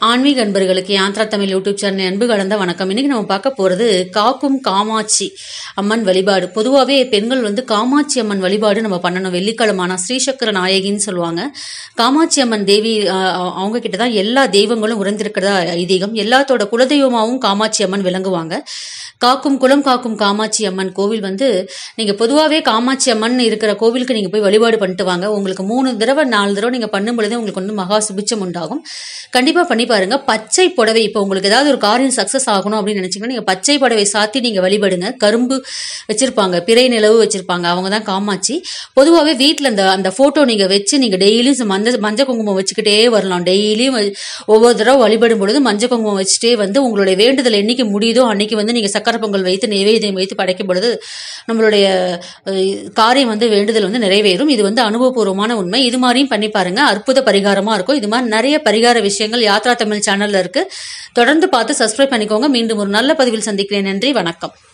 ஆன்மீக அன்பர்களுக்கு Yatra Tamil YouTube channel அன்பு கலந்த வணக்கம் இன்னைக்கு நம்ம பார்க்க போறது காக்கும் காமாட்சி அம்மன் வழிபாடு பொதுவாகவே பெண்கள் வந்து காமாட்சி அம்மன் வழிபாடு நம்ம பண்ணணும் வெள்ளிக்கிழமான ஸ்ரீசக்கர நாயகின்னு சொல்லுவாங்க காமாட்சி அம்மன் தேவி ஆஹ், அவங்க கிட்ட தான் எல்லா தெய்வங்களும் உறைந்திருக்கிறதா ஐதீகம் எல்லாத்தோட குலதெய்வமாகவும் காமாட்சி அம்மன் விளங்குவாங்க காக்கும் குலம் காக்கும் காமாட்சி அம்மன் கோவில் வந்து நீங்க பொதுவாகவே காமாட்சி அம்மன் இருக்கிற கோவிலுக்கு நீங்க போய் வழிபாடு பண்ணிட்டு வாங்க உங்களுக்கு மூணு தடவை நாலு தடவை நீங்க பண்ணும் பொழுதே உங்களுக்கு வந்து மகா சுபிச்சம் உண்டாகும் கண்டிப்பா பண்ணி பாருங்க பச்சை புடவை இப்போ உங்களுக்கு ஏதாவது ஒரு காரியம் சக்சஸ் ஆகணும் அப்படின்னு நினைச்சீங்கன்னா நீங்க பச்சை புடவை சாத்தி நீங்க வழிபடுங்க கரும்பு வச்சிருப்பாங்க பிறை நிலவு வச்சிருப்பாங்க அவங்க தான் காமாட்சி பொதுவாகவே வீட்டில் அந்த அந்த போட்டோ நீங்க வச்சு நீங்க டெய்லியும் மஞ்சள் மஞ்சள் குங்குமம் வச்சுக்கிட்டே வரலாம் டெய்லியும் ஒவ்வொரு தடவை வழிபடும் பொழுது மஞ்சள் குங்குமம் வச்சுட்டே வந்து உங்களுடைய வேண்டுதல் என்னைக்கு முடியுதோ அன்னைக்கு வந்து நீங்க சக்கரை பொங்கல் வைத்து நைவேத்தியம் வைத்து படைக்கும் பொழுது நம்மளுடைய அஹ், காரியம் வந்து வேண்டுதல் வந்து நிறைவேறும் இது வந்து அனுபவபூர்வமான உண்மை இது மாதிரியும் பண்ணி பாருங்க அற்புத பரிகாரமா இருக்கும் இது மாதிரி நிறைய பரிகார விஷயங்கள் யாத்ரா தமிழ் சேனல்ல இருக்கு தொடர்ந்து பார்த்து சப்ஸ்கிரைப் பண்ணிக்கோங்க மீண்டும் ஒரு நல்ல பதிவில் சந்திக்கிறேன் நன்றி வணக்கம்